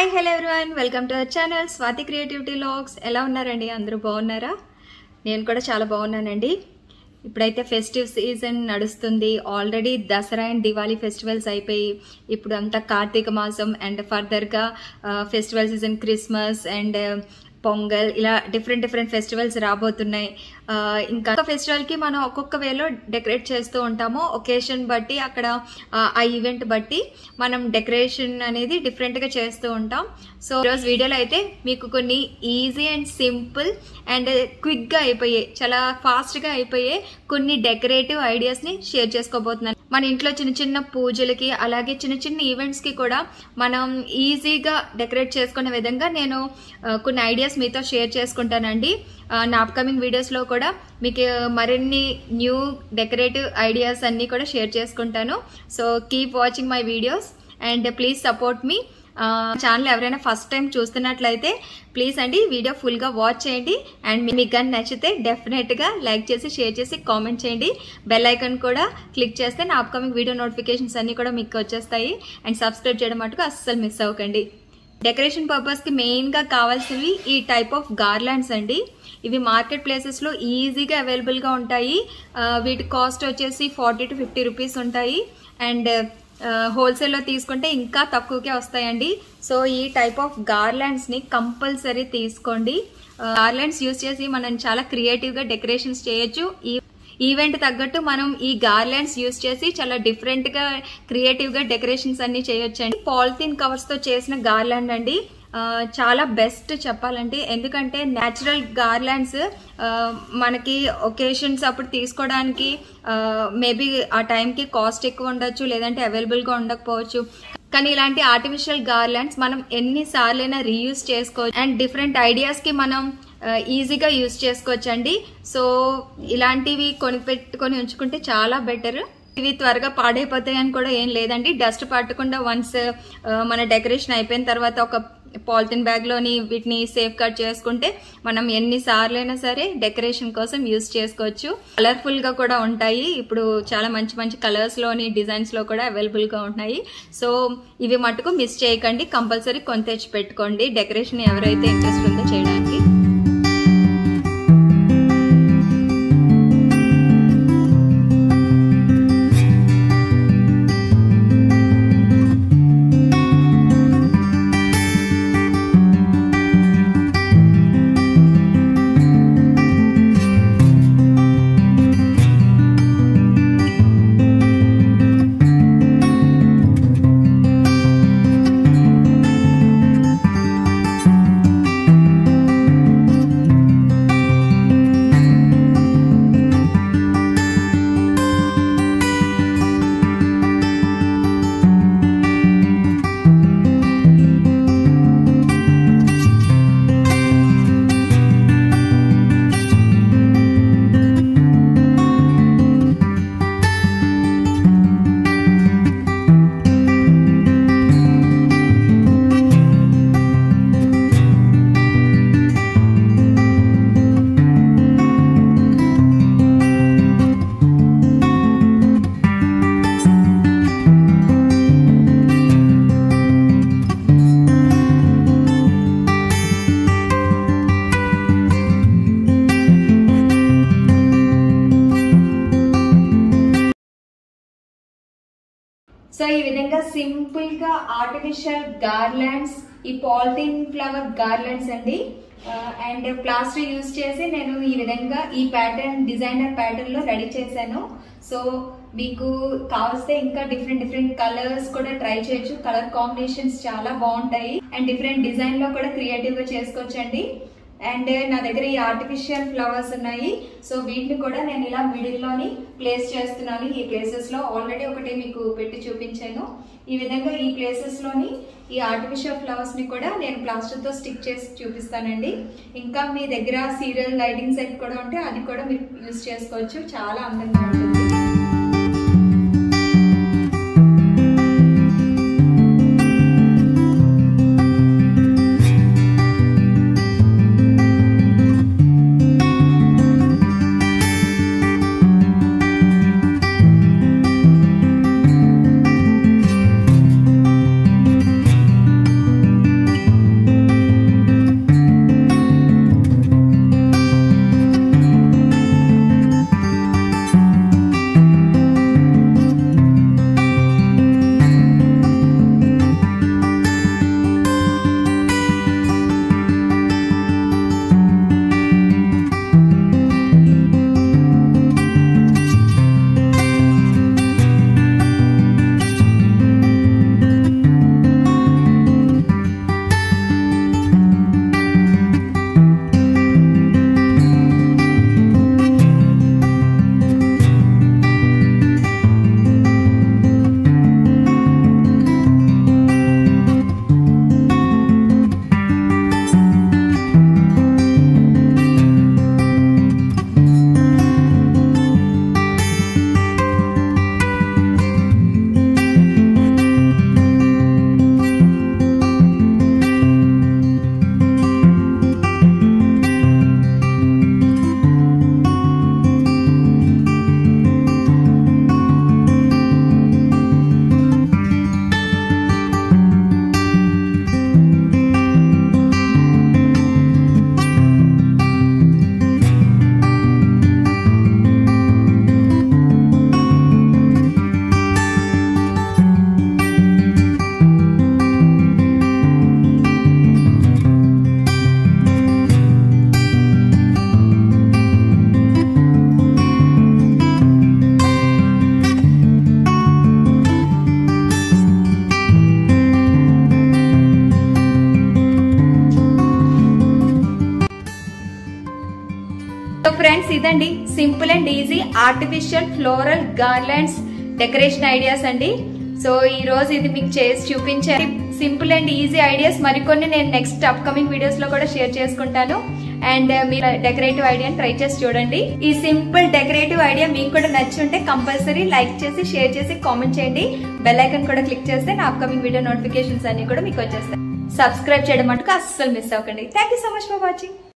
hi hello everyone welcome to our channel Swathi creativity logs ఎలా ఉన్నారండి అందరూ బాగున్నారా నేను కూడా చాలా బాగున్నానండి ఇప్పుడైతే ఫెస్టివ్ సీజన్ నడుస్తుంది already Dasara and Diwali festivals అయిపోయి ఇప్పుడు అంతా కార్తీక మాసం అండ్ ఫర్దర్గా festival season Christmas and Pongal ఇలా డిఫరెంట్ డిఫరెంట్ ఫెస్టివల్స్ రాబోతున్నాయి ఆ, ఇంకా ఫెస్టివల్కి మనం ఒక్కొక్క వేలో డెకరేట్ చేస్తూ ఉంటాము ఒకేషన్ బట్టి అక్కడ ఆ, ఆ ఈవెంట్ బట్టి మనం డెకరేషన్ అనేది డిఫరెంట్గా చేస్తూ ఉంటాం సో ఈరోజు వీడియోలో అయితే మీకు కొన్ని ఈజీ అండ్ సింపుల్ అండ్ క్విక్గా అయిపోయే చాలా ఫాస్ట్గా అయిపోయే కొన్ని డెకరేటివ్ ఐడియాస్ని షేర్ చేసుకోబోతున్నాను మన ఇంట్లో చిన్న చిన్న పూజలకి అలాగే చిన్న చిన్న ఈవెంట్స్కి కూడా మనం ఈజీగా డెకరేట్ చేసుకునే విధంగా నేను ఆ, కొన్ని ఐడియాస్ మీతో షేర్ చేసుకుంటానండి ఆ, నా అప్కమింగ్ వీడియోస్లో కూడా మీకు మరిన్ని న్యూ డెకరేటివ్ ఐడియాస్ అన్నీ కూడా షేర్ చేసుకుంటాను so keep watching my videos and please support మీ ఛానల్ ఎవరైనా ఫస్ట్ టైం చూస్తున్నట్లయితే ప్లీజ్ అండి వీడియో ఫుల్గా వాచ్ చేయండి అండ్ మీకు కానీ నచ్చితే డెఫినెట్గా లైక్ చేసి షేర్ చేసి కామెంట్ చేయండి బెల్ ఐకాన్ కూడా క్లిక్ చేస్తే నా అప్కమింగ్ వీడియో నోటిఫికేషన్స్ అన్నీ కూడా మీకు వచ్చేస్తాయి అండ్ సబ్స్క్రైబ్ చేయడం మటుకు అస్సలు మిస్ అవ్వకండి డెకరేషన్ పర్పస్కి మెయిన్గా కావాల్సినవి ఈ టైప్ ఆఫ్ గార్లాండ్స్ అండి ఇవి మార్కెట్ ప్లేసెస్లో ఈజీగా అవైలబుల్గా ఉంటాయి ఆ, వీటి కాస్ట్ వచ్చేసి ఫార్టీ టు ఫిఫ్టీ రూపీస్ ఉంటాయి అండ్ హోల్సేల్లో తీసుకుంటే ఇంకా తక్కువకే వస్తాయండి సో ఈ టైప్ ఆఫ్ గార్లాండ్స్ని కంపల్సరీ తీసుకోండి గార్లాండ్స్ యూస్ చేసి మనం చాలా క్రియేటివ్గా డెకరేషన్స్ చేయొచ్చు ఈ ఈవెంట్ తగ్గట్టు మనం ఈ గార్లాండ్స్ యూస్ చేసి చాలా డిఫరెంట్ గా క్రియేటివ్ గా డెకరేషన్స్ అన్ని చేయొచ్చండి పాలిథిన్ కవర్స్ తో చేసిన గార్లాండ్ అండి ఆ, చాలా బెస్ట్ చెప్పాలంటే ఎందుకంటే న్యాచురల్ గార్లాండ్స్ మనకి ఒకేషన్స్ అప్పుడు తీసుకోవడానికి మేబీ ఆ టైంకి కాస్ట్ ఎక్కువ ఉండొచ్చు లేదంటే అవైలబుల్గా ఉండకపోవచ్చు కానీ ఇలాంటి ఆర్టిఫిషియల్ గార్లాండ్స్ మనం ఎన్నిసార్లైనా రీయూజ్ చేసుకోవచ్చు అండ్ డిఫరెంట్ ఐడియాస్కి మనం ఈజీగా యూజ్ చేసుకోవచ్చండి సో ఇలాంటివి కొని పెట్టుకొని ఉంచుకుంటే చాలా బెటర్ ఇవి త్వరగా పాడైపోతాయి అని కూడా ఏం లేదండి డస్ట్ పట్టకుండా వన్స్ మన డెకరేషన్ అయిపోయిన తర్వాత ఒక పాలిథిన్ బ్యాగ్లోని వీటిని సేఫ్ కట్ చేసుకుంటే మనం ఎన్నిసార్లైనా సరే డెకరేషన్ కోసం యూజ్ చేసుకోవచ్చు కలర్ఫుల్గా కూడా ఉంటాయి ఇప్పుడు చాలా మంచి మంచి కలర్స్లోని డిజైన్స్లో కూడా అవైలబుల్గా ఉన్నాయి సో ఇవి మటుకు మిస్ చేయకండి కంపల్సరీ కొని తెచ్చి పెట్టుకోండి డెకరేషన్ ఎవరైతే ఇంట్రెస్ట్ ఉందో చేయడానికి సో ఈ విధంగా సింపుల్ గా ఆర్టిఫిషియల్ గార్లాండ్స్ ఈ పాలిథిన్ ఫ్లవర్ గార్లాండ్స్ అండి అండ్ ప్లాస్టర్ యూజ్ చేసి నేను ఈ విధంగా ఈ ప్యాటర్న్ డిజైనర్ ప్యాటర్న్ లో రెడీ చేశాను సో మీకు కావస్తే ఇంకా డిఫరెంట్ డిఫరెంట్ కలర్స్ కూడా ట్రై చేయొచ్చు కలర్ కాంబినేషన్స్ చాలా బాగుంటాయి అండ్ డిఫరెంట్ డిజైన్ లో కూడా క్రియేటివ్ గా చేసుకోవచ్చండి అండ్ నా దగ్గర ఈ ఆర్టిఫిషియల్ ఫ్లవర్స్ ఉన్నాయి సో వీటిని కూడా నేను ఇలా మిడిల్ లోని ప్లేస్ చేస్తున్నాను ఈ ప్లేసెస్ లో ఆల్రెడీ ఒకటి మీకు పెట్టి చూపించాను ఈ విధంగా ఈ ప్లేసెస్ లోని ఈ ఆర్టిఫిషియల్ ఫ్లవర్స్ ని కూడా నేను ప్లాస్టర్ తో స్టిక్ చేసి చూపిస్తానండి ఇంకా మీ దగ్గర సీరియల్ లైటింగ్ సెట్ కూడా ఉంటే అది కూడా మీరు యూస్ చేసుకోవచ్చు చాలా అందంగా ఉంటుంది ఫ్రెండ్స్ ఇదండి simple and easy artificial floral garlands decoration ideas అండి సో ఈ రోజు ఇది మీకు చేసి చూపించాను సింపుల్ అండ్ ఈజీ ఐడియాస్ మరికొన్ని నేను నెక్స్ట్ అప్కమింగ్ వీడియోస్ లో కూడా షేర్ చేసుకుంటాను అండ్ మీరు డెకరేటివ్ ఐడియాని ట్రై చేసి చూడండి ఈ సింపుల్ డెకరేటివ్ ఐడియా మీకు కూడా నచ్చి ఉంటే కంపల్సరీ లైక్ చేసి షేర్ చేసి కామెంట్ చేయండి బెల్ ఐకన్ కూడా క్లిక్ చేస్తే నా అప్కమింగ్ వీడియో నోటిఫికేషన్స్ అన్ని కూడా మీకు వచ్చేస్తాయి సబ్స్క్రైబ్ చేయడం మటుకు అస్సలు మిస్ అవ్వకండి thank you so much for watching